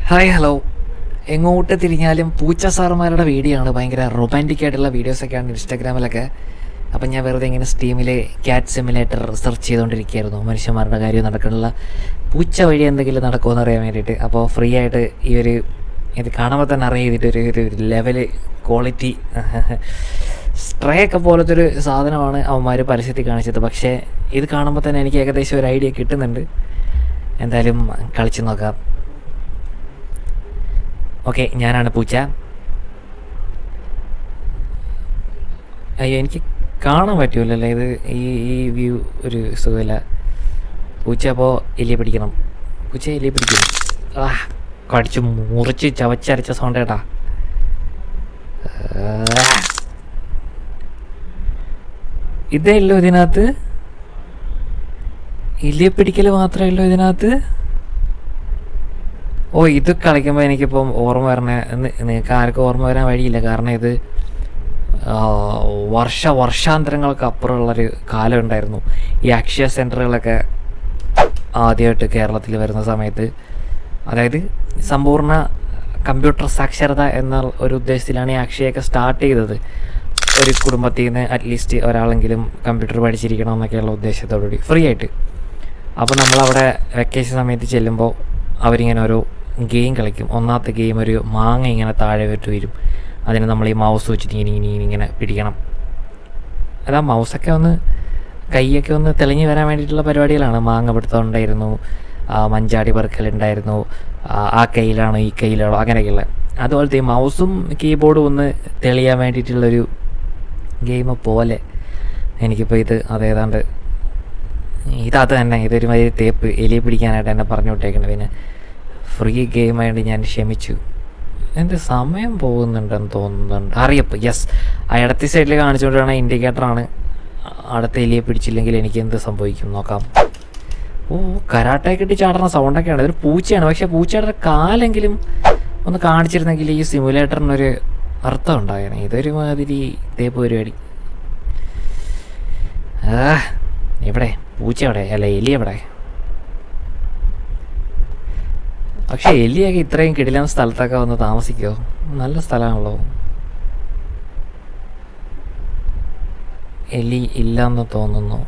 Hi hello എങ്ങോട്ട് തിരിഞ്ഞാലും പൂച്ച സാറുമാരുടെ വീഡിയോ ആണ് ഭയങ്കര റൊമാൻറ്റിക് ആയിട്ടുള്ള വീഡിയോസൊക്കെയാണ് ഇൻസ്റ്റാഗ്രാമിലൊക്കെ അപ്പം ഞാൻ വെറുതെ ഇങ്ങനെ സ്റ്റീമിൽ ക്യാറ്റ് സിമുലേറ്റർ സെർച്ച് ചെയ്തുകൊണ്ടിരിക്കുകയായിരുന്നു മനുഷ്യന്മാരുടെ കാര്യം നടക്കാനുള്ള പൂച്ച വഴി എന്തെങ്കിലും നടക്കുമോ എന്ന് അറിയാൻ വേണ്ടിയിട്ട് അപ്പോൾ ഫ്രീ ആയിട്ട് ഈ ഒരു ഇത് കാണുമ്പോൾ തന്നെ അറിയാം ഇതിൻ്റെ ഒരു ഒരു ലെവല് ക്വാളിറ്റി സ്ട്രേ ഒക്കെ പോലത്തെ ഒരു സാധനമാണ് അവന്മാർ പരസ്യത്തിൽ കാണിച്ചത് പക്ഷേ ഇത് കാണുമ്പോൾ തന്നെ എനിക്ക് ഏകദേശം ഒരു ഐഡിയ കിട്ടുന്നുണ്ട് എന്തായാലും കളിച്ച് നോക്കാം ഓക്കെ ഞാനാണ് പൂച്ച അയ്യോ എനിക്ക് കാണാൻ പറ്റൂലല്ലോ ഇത് ഈ ഈ വ്യൂ ഒരു സുഖമില്ല പൂച്ച അപ്പോൾ എലിയെ പിടിക്കണം പൂച്ച എലിയെ പിടിക്കും ആ കടിച്ച് മുറിച്ച് ചവച്ചരച്ച സൗണ്ട് കേട്ടാ ആ. ഇതേ ഉള്ളൂ ഇതിനകത്ത് എലിയെ പിടിക്കൽ മാത്രമേ ഉള്ളൂ ഇതിനകത്ത് ഓ ഇത് കളിക്കുമ്പോൾ എനിക്കിപ്പം ഓർമ്മ വരണ നിങ്ങൾക്ക് ആർക്കും ഓർമ്മ വരാൻ വഴിയില്ല കാരണം ഇത് ആ, വർഷ വർഷാന്തരങ്ങൾക്ക് അപ്പുറമുള്ളൊരു കാലം ഉണ്ടായിരുന്നു ഈ അക്ഷയ സെൻറ്ററുകളൊക്കെ ആദ്യമായിട്ട് കേരളത്തിൽ വരുന്ന സമയത്ത് അതായത് സമ്പൂർണ്ണ കമ്പ്യൂട്ടർ സാക്ഷരത എന്ന ഒരു ഉദ്ദേശത്തിലാണ് ഈ അക്ഷയൊക്കെ സ്റ്റാർട്ട് ചെയ്തത് ഒരു കുടുംബത്തിൽ നിന്ന് അറ്റ്ലീസ്റ്റ് ഒരാളെങ്കിലും കമ്പ്യൂട്ടർ പഠിച്ചിരിക്കണം എന്നൊക്കെയുള്ള ഉദ്ദേശത്തോടുകൂടി ഫ്രീ ആയിട്ട് അപ്പോൾ നമ്മളവിടെ വെക്കേഷൻ സമയത്ത് ചെല്ലുമ്പോൾ അവരിങ്ങനെ ഓരോ ഗെയിം കളിക്കും ഒന്നാമത്തെ ഗെയിം ഒരു മാങ്ങ ഇങ്ങനെ താഴെ വിട്ട് വരും അതിന് നമ്മൾ ഈ മൗസ് വെച്ചിട്ട് ഇങ്ങനെ ഇങ്ങനെ ഇങ്ങനെ പിടിക്കണം അതാ മൗസൊക്കെ ഒന്ന് കൈയൊക്കെ ഒന്ന് തെളിഞ്ഞ് വരാൻ വേണ്ടിയിട്ടുള്ള പരിപാടികളാണ് മാങ്ങ പിടുത്തം ഉണ്ടായിരുന്നു ആ, മഞ്ചാടി പെറുക്കലുണ്ടായിരുന്നു ആ, ആ കയ്യിലാണോ ഈ കയ്യിലാണോ അങ്ങനെയൊക്കെയുള്ള അതുപോലത്തെ ഈ മൗസും കീബോർഡും ഒന്ന് തെളിയാൻ വേണ്ടിയിട്ടുള്ളൊരു ഗെയിം പോലെ എനിക്കിപ്പോൾ ഇത് അതേതാണ്ട് ഇതത് തന്നെ ഇതൊരു മാതിരി തേപ്പ് എലിയെ പിടിക്കാനായിട്ട് എന്നെ പറഞ്ഞു വിട്ടേക്കുന്നത് പിന്നെ ഫ്രീ ഗെയിം ആയതുകൊണ്ട് ഞാൻ ക്ഷമിച്ചു എൻ്റെ സമയം പോകുന്നുണ്ടെന്ന് തോന്നുന്നുണ്ട് അറിയപ്പോൾ യെസ് ആ ഇടത്തെ സൈഡിൽ കാണിച്ചുകൊണ്ടാണ് ഇൻഡിക്കേറ്ററാണ് അടുത്ത എലിയെ പിടിച്ചില്ലെങ്കിൽ എനിക്ക് എന്ത് സംഭവിക്കും നോക്കാം ഓ കരാട്ടയൊക്കെ ഇട്ട് ചാടുന്ന സൗണ്ടൊക്കെയാണ് ഇതൊരു പൂച്ചയാണ് പക്ഷേ പൂച്ചയുടെ കാലെങ്കിലും ഒന്ന് കാണിച്ചിരുന്നെങ്കിൽ ഈ സിമുലേറ്ററിനൊരു അർത്ഥം ഉണ്ടായേനെ ഇതൊരു മാതിരി തേപ്പ് പരിപാടി ആ എവിടെ പൂച്ച എവിടെ അല്ല എലി എവിടെ പക്ഷെ എലിയൊക്കെ ഇത്രയും കിടിലൻ സ്ഥലത്തൊക്കെ വന്ന് താമസിക്കോ നല്ല സ്ഥലമാണല്ലോ എലി ഇല്ലെന്ന് തോന്നുന്നു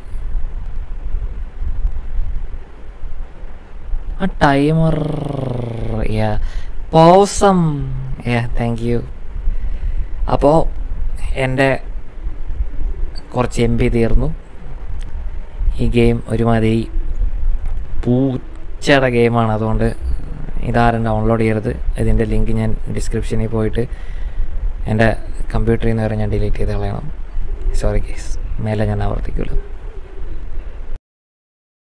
ആ timer yeah possum yeah thank you അപ്പോൾ എൻ്റെ കുറച്ച് എം പി തീർന്നു ഈ ഗെയിം ഒരുമാതിരി പൂച്ചയുടെ ഗെയിമാണ് അതുകൊണ്ട് ഇതാരും ഡൗൺലോഡ് ചെയ്യരുത് ഇതിൻ്റെ ലിങ്ക് ഞാൻ ഡിസ്ക്രിപ്ഷനിൽ പോയിട്ട് എൻ്റെ കമ്പ്യൂട്ടറിൽ നിന്ന് വരെ ഞാൻ ഡിലീറ്റ് ചെയ്ത് കളയണം സോറി കേസ് മേലെ ഞാൻ ആവർത്തിക്കുമല്ലോ